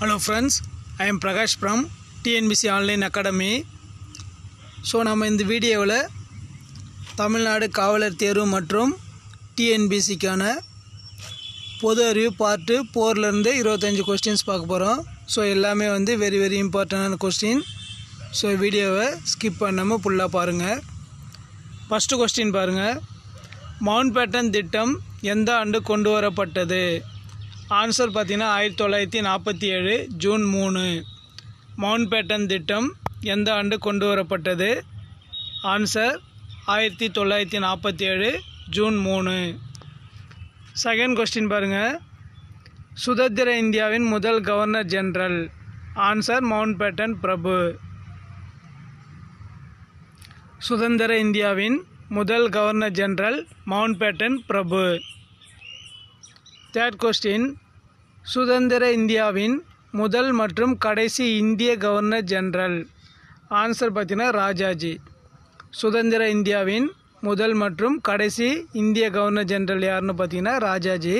hello friends I am Prakash from TNPSC online academy so நம்ம இந்த வீடியோவில் தமிழ்நாடு காவலர் தேர்வு மற்றும் டிஎன்பிசிக்கான பொது அறிவு பார்ட்டு போர்லேருந்து இருபத்தஞ்சி கொஸ்டின்ஸ் பார்க்க போகிறோம் ஸோ எல்லாமே வந்து வெரி வெரி இம்பார்ட்டண்டான கொஸ்டின் ஸோ வீடியோவை ஸ்கிப் பண்ணாமல் ஃபுல்லாக பாருங்கள் ஃபஸ்ட்டு கொஸ்டின் பாருங்கள் மவுண்ட் பேட்டன் திட்டம் எந்த ஆண்டு கொண்டு வரப்பட்டது ஆன்சர் பார்த்தீங்கன்னா ஆயிரத்தி தொள்ளாயிரத்தி நாற்பத்தி ஏழு ஜூன் மூணு மவுண்ட் பேட்டன் திட்டம் எந்த ஆண்டு கொண்டு வரப்பட்டது ஆன்சர் ஆயிரத்தி தொள்ளாயிரத்தி நாற்பத்தி ஏழு ஜூன் மூணு செகண்ட் கொஸ்டின் பாருங்கள் சுதந்திர இந்தியாவின் முதல் governor general answer Mountbatten பிரபு சுதந்திர இந்தியாவின் முதல் கவர்னர் ஜெனரல் மவுண்ட் பேட்டன் பிரபு தேர்ட் கொஸ்டின் சுதந்திர இந்தியாவின் முதல் மற்றும் கடைசி இந்திய கவர்னர் ஜெனரல் ஆன்சர் பார்த்தீங்கன்னா ராஜாஜி சுதந்திர இந்தியாவின் முதல் மற்றும் கடைசி இந்திய கவர்னர் ஜெனரல் யாருன்னு பார்த்தீங்கன்னா ராஜாஜி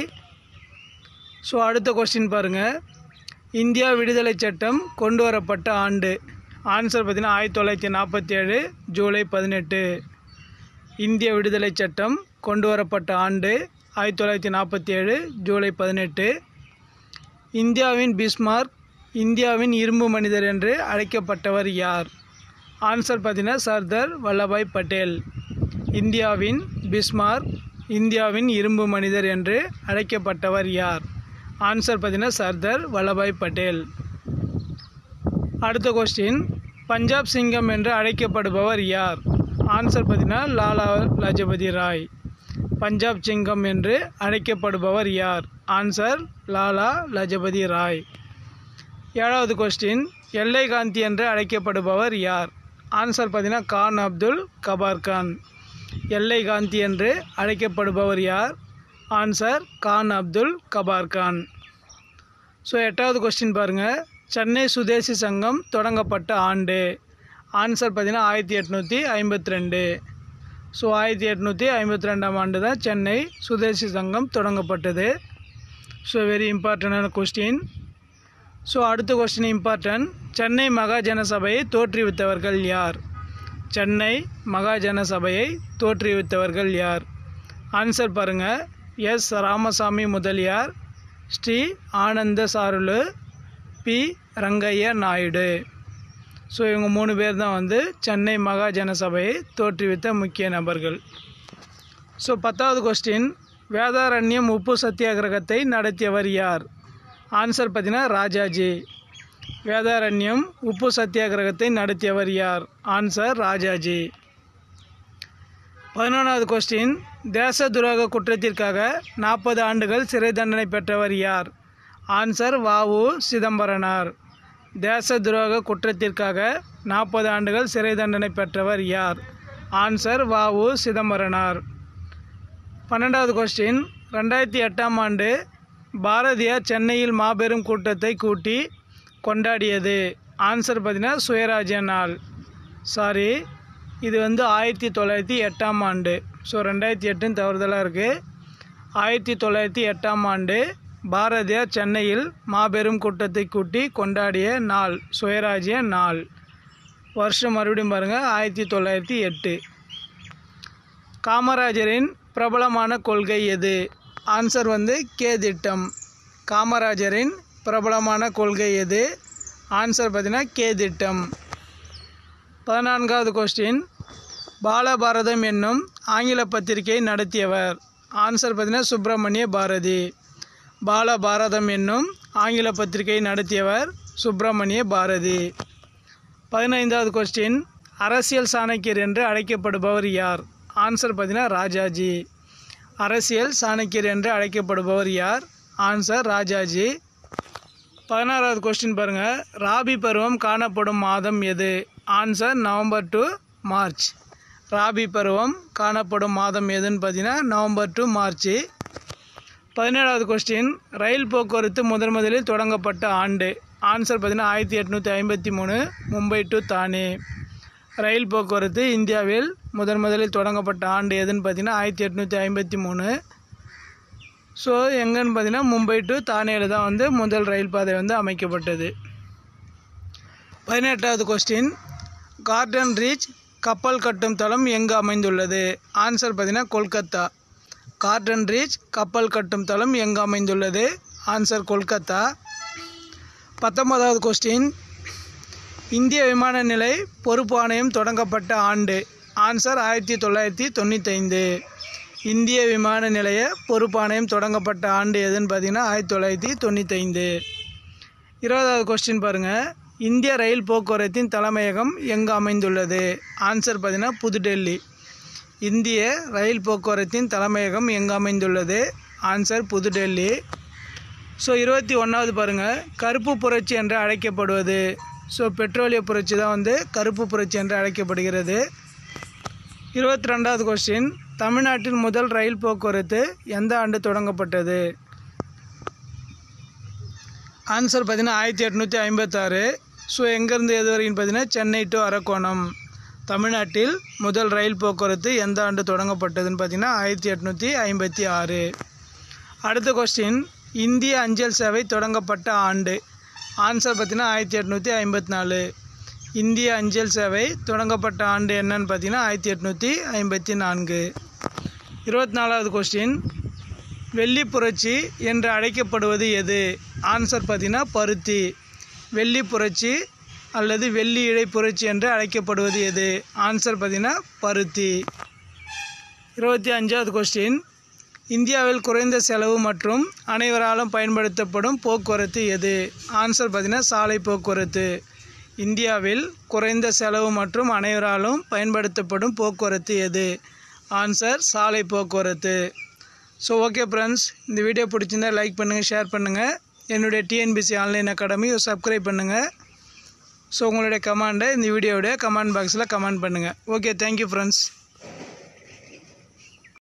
ஸோ அடுத்த கொஸ்டின் பாருங்கள் இந்தியா விடுதலை சட்டம் கொண்டு வரப்பட்ட ஆண்டு ஆன்சர் பார்த்தீங்கன்னா ஆயிரத்தி தொள்ளாயிரத்தி நாற்பத்தி ஏழு ஜூலை பதினெட்டு இந்திய விடுதலை சட்டம் கொண்டு வரப்பட்ட ஆண்டு ஆயிரத்தி தொள்ளாயிரத்தி நாற்பத்தி ஏழு ஜூலை பதினெட்டு இந்தியாவின் பிஸ்மார்க் இந்தியாவின் இரும்பு மனிதர் என்று அழைக்கப்பட்டவர் யார் ஆன்சர் பார்த்தீங்கன்னா சர்தார் வல்லபாய் பட்டேல் இந்தியாவின் பிஸ்மார்க் இந்தியாவின் இரும்பு மனிதர் என்று அழைக்கப்பட்டவர் யார் ஆன்சர் பார்த்தீங்கன்னா சர்தார் வல்லபாய் பட்டேல் அடுத்த கொஸ்டின் பஞ்சாப் சிங்கம் என்று அழைக்கப்படுபவர் யார் ஆன்சர் பார்த்தீங்கன்னா லாலா லஜபதி ராய் பஞ்சாப் சிங்கம் என்று அழைக்கப்படுபவர் யார் ஆன்சர் லாலா லஜபதி ராய் ஏழாவது கொஸ்டின் எல்லை காந்தி என்று அழைக்கப்படுபவர் யார் ஆன்சர் பார்த்தீங்கன்னா கான் அப்துல் கபார் கான் எல்லை காந்தி என்று அழைக்கப்படுபவர் யார் ஆன்சர் கான் அப்துல் கபார் கான் ஸோ எட்டாவது கொஸ்டின் பாருங்கள் சென்னை சுதேசி சங்கம் தொடங்கப்பட்ட ஆண்டு ஆன்சர் பார்த்தீங்கன்னா ஆயிரத்தி எட்நூற்றி ஐம்பத்தி ரெண்டு ஸோ ஆயிரத்தி எட்நூற்றி ஐம்பத்தி ரெண்டாம் ஆண்டு தான் சென்னை சுதேசி சங்கம் தொடங்கப்பட்டது ஸோ வெரி இம்பார்ட்டண்டான கொஸ்டின் ஸோ அடுத்த கொஸ்டின் இம்பார்ட்டன்ட் சென்னை மகாஜன சபையை தோற்றுவித்தவர்கள் யார் சென்னை மகாஜன சபையை தோற்றுவித்தவர்கள் யார் ஆன்சர் பாருங்கள் S Ramasamy Mudaliar Sri Ananda Charlu P Rangaiah Naidu so இவங்க மூணு பேர் தான் வந்து சென்னை மகாஜன சபையை தோற்றுவித்த முக்கிய நபர்கள் ஸோ பத்தாவது கொஸ்டின் வேதாரண்யம் உப்பு சத்தியாகிரகத்தை நடத்தியவர் யார் ஆன்சர் பார்த்தீங்கன்னா ராஜாஜி வேதாரண்யம் உப்பு சத்தியாகிரகத்தை நடத்தியவர் யார் ஆன்சர் ராஜாஜி பதினொன்றாவது கொஸ்டின் தேச துரோக குற்றத்திற்காக நாற்பது ஆண்டுகள் சிறை தண்டனை பெற்றவர் யார் ஆன்சர் வாவு சிதம்பரனார் தேச துரோக குற்றத்திற்காக நாற்பது ஆண்டுகள் சிறை தண்டனை பெற்றவர் யார் ஆன்சர் வாவு சிதம்பரனார் பன்னெண்டாவது கொஸ்டின் ரெண்டாயிரத்தி எட்டாம் ஆண்டு பாரதியார் சென்னையில் மாபெரும் கூட்டத்தை கூட்டி கொண்டாடியது ஆன்சர் பார்த்தீங்கன்னா சுயராஜ்ய நாள் சாரி இது வந்து ஆயிரத்தி தொள்ளாயிரத்தி எட்டாம் ஆண்டு ஸோ ரெண்டாயிரத்தி எட்டுன்னு தவறுதலாக இருக்குது ஆயிரத்தி தொள்ளாயிரத்தி எட்டாம் ஆண்டு பாரதியார் சென்னையில் மாபெரும் கூட்டத்தை கூட்டி கொண்டாடிய நாள் சுயராஜ்ய நாள் வருஷம் மறுபடியும் பாருங்கள் ஆயிரத்தி தொள்ளாயிரத்தி எட்டு காமராஜரின் பிரபலமான கொள்கை எது ஆன்சர் வந்து கே திட்டம் காமராஜரின் பிரபலமான கொள்கை எது ஆன்சர் பார்த்தீங்கன்னா கே திட்டம் பதினான்காவது கொஸ்டின் பாலபாரதம் என்னும் ஆங்கில பத்திரிகை நடத்தியவர் ஆன்சர் பார்த்தீங்கன்னா சுப்பிரமணிய பாரதி பாலபாரதம் என்னும் ஆங்கில பத்திரிகை நடத்தியவர் சுப்பிரமணிய பாரதி பதினைந்தாவது கொஸ்டின் அரசியல் சாணக்கியர் என்று அழைக்கப்படுபவர் யார் ஆன்சர் பார்த்தீங்கன்னா ராஜாஜி அரசியல் சாணக்கியர் என்று அழைக்கப்படுபவர் யார் ஆன்சர் ராஜாஜி பதினாறாவது கொஸ்டின் பாருங்கள் ராபி பருவம் காணப்படும் மாதம் எது answer November to March rabi பருவம் காணப்படும் மாதம் எதுன்னு பார்த்தீங்கன்னா நவம்பர் டு மார்ச் பதினேழாவது கொஸ்டின் ரயில் போக்குவரத்து முதன் முதலில் தொடங்கப்பட்ட ஆண்டு ஆன்சர் பார்த்தீங்கன்னா ஆயிரத்தி எட்நூற்றி ஐம்பத்தி மூணு மும்பை டு தானே ரயில் போக்குவரத்து இந்தியாவில் முதன் முதலில் தொடங்கப்பட்ட ஆண்டு எதுன்னு பார்த்தீங்கன்னா ஆயிரத்தி எட்நூற்றி ஐம்பத்தி மூணு ஸோ எங்கன்னு பார்த்தீங்கன்னா மும்பை டு தானேயில் தான் வந்து முதல் ரயில் பாதை வந்து அமைக்கப்பட்டது பதினெட்டாவது கொஸ்டின் கார்டன் ரீச் கப்பல் கட்டும் தளம் எங்கு அமைந்துள்ளது ஆன்சர் பார்த்தீங்கன்னா கொல்கத்தா கார்டன் ரீச் கப்பல் கட்டும் தளம் எங்கு அமைந்துள்ளது ஆன்சர் கொல்கத்தா பத்தொன்பதாவது கொஸ்டின் இந்திய விமான நிலை பொறுப்பு ஆணையம் தொடங்கப்பட்ட ஆண்டு ஆன்சர் ஆயிரத்தி தொள்ளாயிரத்தி தொண்ணூத்தைந்து இந்திய விமான நிலைய பொறுப்பு ஆணையம் தொடங்கப்பட்ட ஆண்டு எதுன்னு பார்த்தீங்கன்னா ஆயிரத்தி தொள்ளாயிரத்தி தொண்ணூத்தைந்து இருபதாவது கொஸ்டின் பாருங்கள் இந்திய ரயில் போக்குவரத்தின் தலைமையகம் எங்கு அமைந்துள்ளது ஆன்சர் பார்த்தீங்கன்னா புதுடெல்லி இந்திய ரயில் போக்குவரத்தின் தலைமையகம் எங்கு அமைந்துள்ளது ஆன்சர் புதுடெல்லி ஸோ இருபத்தி ஒன்றாவது பாருங்கள் கருப்பு புரட்சி என்று அழைக்கப்படுவது ஸோ பெட்ரோலிய புரட்சி தான் வந்து கருப்பு புரட்சி என்று அழைக்கப்படுகிறது இருபத்தி ரெண்டாவது கொஸ்டின் தமிழ்நாட்டின் முதல் ரயில் போக்குவரத்து எந்த ஆண்டு தொடங்கப்பட்டது ஆன்சர் பார்த்தீங்கன்னா ஆயிரத்தி எட்நூற்றி ஐம்பத்தாறு ஸோ எங்கேருந்து எது வரைக்கும் பார்த்தீங்கன்னா சென்னை டு அரக்கோணம் தமிழ்நாட்டில் முதல் ரயில் போக்குவரத்து எந்த ஆண்டு தொடங்கப்பட்டதுன்னு பார்த்தீங்கன்னா ஆயிரத்தி எட்நூற்றி ஐம்பத்தி ஆறு அடுத்த கொஸ்டின் இந்திய அஞ்சல் சேவை தொடங்கப்பட்ட ஆண்டு ஆன்சர் பார்த்தீங்கன்னா ஆயிரத்தி எட்நூற்றி ஐம்பத்தி நாலு இந்திய அஞ்சல் சேவை தொடங்கப்பட்ட ஆண்டு என்னன்னு பார்த்தீங்கன்னா ஆயிரத்தி எட்நூற்றி ஐம்பத்தி நான்கு இருபத்தி நாலாவது கொஸ்டின் வெள்ளி புரட்சி என்று அழைக்கப்படுவது எது ஆன்சர் பார்த்தீங்கன்னா பருத்தி வெள்ளி புரட்சி அல்லது வெள்ளி இழை புரட்சி என்று அழைக்கப்படுவது எது ஆன்சர் பார்த்தீங்கன்னா பருத்தி இருபத்தி அஞ்சாவது கொஸ்டின் இந்தியாவில் குறைந்த செலவு மற்றும் அனைவராலும் பயன்படுத்தப்படும் போக்குவரத்து எது ஆன்சர் பார்த்தீங்கன்னா சாலை போக்குவரத்து இந்தியாவில் குறைந்த செலவு மற்றும் அனைவராலும் பயன்படுத்தப்படும் போக்குவரத்து எது ஆன்சர் சாலை போக்குவரத்து ஸோ ஓகே ஃப்ரெண்ட்ஸ் இந்த வீடியோ பிடிச்சிருந்தா லைக் பண்ணுங்கள் ஷேர் பண்ணுங்கள் என்னுடைய டிஎன்பிசி ஆன்லைன் அகாடமி சப்ஸ்கிரைப் பண்ணுங்கள் ஸோ உங்களுடைய கமெண்டை இந்த வீடியோவுடைய கமெண்ட் பாக்ஸில் கமெண்ட் பண்ணுங்கள் ஓகே தேங்க்யூ ஃப்ரெண்ட்ஸ்